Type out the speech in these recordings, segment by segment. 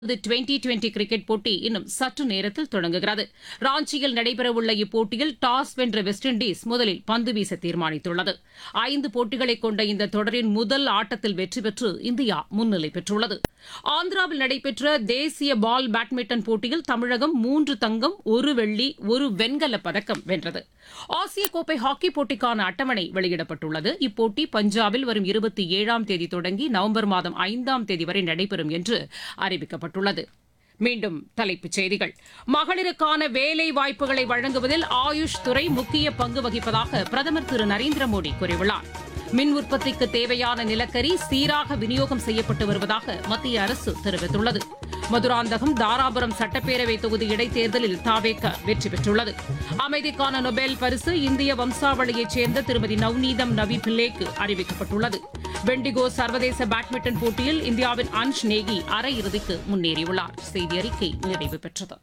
Twenty twenty cricket போட்டி இன்னும் சற்று நேரத்தில் தொடங்குகிறது ராஞ்சியில் நடைபெறவுள்ள இப்போட்டியில் டாஸ் வென்ற வெஸ்ட் இண்டீஸ் முதலில் பந்து வீச தீர்மானித்துள்ளது ஐந்து போட்டிகளை கொண்ட இந்த தொடரின் முதல் ஆட்டத்தில் வெற்றி பெற்று இந்தியா முன்னிலை பெற்றுள்ளது ஆந்திராவில் நடைபெற்ற தேசிய பால் பேட்மிண்டன் போட்டியில் தமிழகம் மூன்று தங்கம் ஒரு வெள்ளி ஒரு வெண்கலப் பதக்கம் வென்றது ஆசிய கோப்பை ஹாக்கி போட்டிக்கான அட்டவணை வெளியிடப்பட்டுள்ளது இப்போட்டி பஞ்சாபில் வரும் இருபத்தி ஏழாம் தேதி தொடங்கி நவம்பர் மாதம் ஐந்தாம் தேதி வரை நடைபெறும் என்று அறிவிக்கப்பட்டுள்ளது மீண்டும் தலைப்புச் செய்திகள் மகளிருக்கான வேலை வாய்ப்புகளை வழங்குவதில் ஆயுஷ் துறை முக்கிய பங்கு வகிப்பதாக பிரதமர் திரு நரேந்திர மோடி கூறியுள்ளார் மின் உற்பத்திக்கு தேவையான நிலக்கரி சீராக விநியோகம் செய்யப்பட்டு வருவதாக மத்திய அரசு தெரிவித்துள்ளது மதுராந்தகம் தாராபுரம் சட்டப்பேரவை தொகுதி இடைத்தேர்தலில் தாவேக வெற்றி பெற்றுள்ளது அமைதிக்கான நொபேல் பரிசு இந்திய வம்சாவளியைச் சேர்ந்த திருமதி நவ்நீதம் நவி பில்லேக்கு அறிவிக்கப்பட்டுள்ளது வெண்டிகோ சர்வதேச பேட்மிண்டன் போட்டியில் இந்தியாவின் அன்ஷ் நேகி அரையிறுதிக்கு முன்னேறியுள்ளார் செய்தி அறிக்கை நிறைவு பெற்றது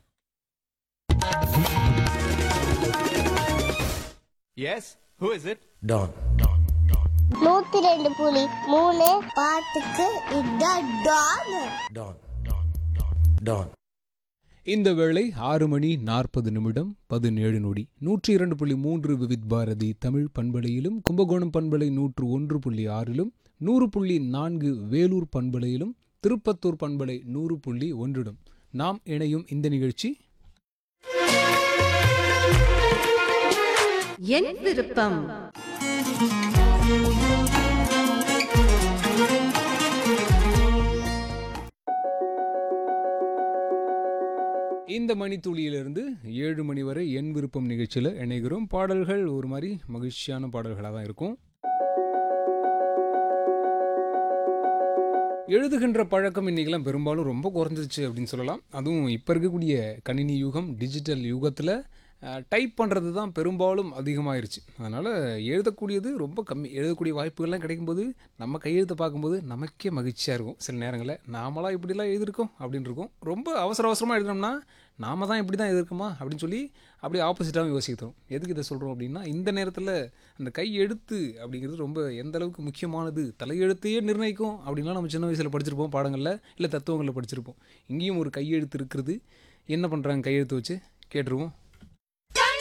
Yes? Who is it? Don. நூத்தி ரெண்டு புலி மூணு பாட்டுக்கு இதான் டான் Don. Don. இந்த வேளை ஆறு மணி நாற்பது நிமிடம் பதினேழு நொடி நூற்றி இரண்டு புள்ளி மூன்று விவித் பாரதி தமிழ் பண்பலையிலும் கும்பகோணம் பண்பலை நூற்று ஒன்று புள்ளி ஆறிலும் நூறு புள்ளி நான்கு வேலூர் பண்பலையிலும் திருப்பத்தூர் பண்பலை நூறு புள்ளி ஒன்றிடும் நாம் இணையும் இந்த நிகழ்ச்சி என் விருப்பம் இந்த மணித்துளியிலிருந்து ஏழு மணி வரை என் விருப்பம் நிகழ்ச்சியில் இணைகிறோம் பாடல்கள் ஒரு மாதிரி மகிழ்ச்சியான பாடல்களாக தான் இருக்கும் எழுதுகின்ற பழக்கம் இன்றைக்கெல்லாம் பெரும்பாலும் ரொம்ப குறைஞ்சிருச்சு அப்படின்னு சொல்லலாம் அதுவும் இப்போ இருக்கக்கூடிய கணினி யுகம் டிஜிட்டல் யுகத்தில் டைப் பண்ணுறது தான் பெரும்பாலும் அதிகமாயிருச்சு அதனால் எழுதக்கூடியது ரொம்ப கம்மி எழுதக்கூடிய வாய்ப்புகள்லாம் கிடைக்கும்போது நம்ம கையெழுத்தை பார்க்கும்போது நமக்கே மகிழ்ச்சியாக இருக்கும் சில நேரங்களில் நாமளாம் இப்படிலாம் எழுதியிருக்கோம் அப்படின்னு இருக்கும் ரொம்ப அவசர அவசரமாக எழுதினோம்னா நாம தான் இப்படி தான் எழுதிருக்கோமா அப்படின்னு சொல்லி அப்படியே ஆப்போசிட்டாகவும் யோசிக்க தோணும் எதுக்கு இதை சொல்கிறோம் அப்படின்னா இந்த நேரத்தில் அந்த கை எழுத்து அப்படிங்கிறது ரொம்ப எந்த அளவுக்கு முக்கியமானது தலையெழுத்தையே நிர்ணயிக்கும் அப்படின்லாம் நம்ம சின்ன வயசில் படிச்சிருப்போம் பாடங்களில் இல்லை தத்துவங்களில் படிச்சிருப்போம் இங்கேயும் ஒரு கையெழுத்து இருக்கிறது என்ன பண்ணுறாங்க கையெழுத்து வச்சு கேட்டுருவோம்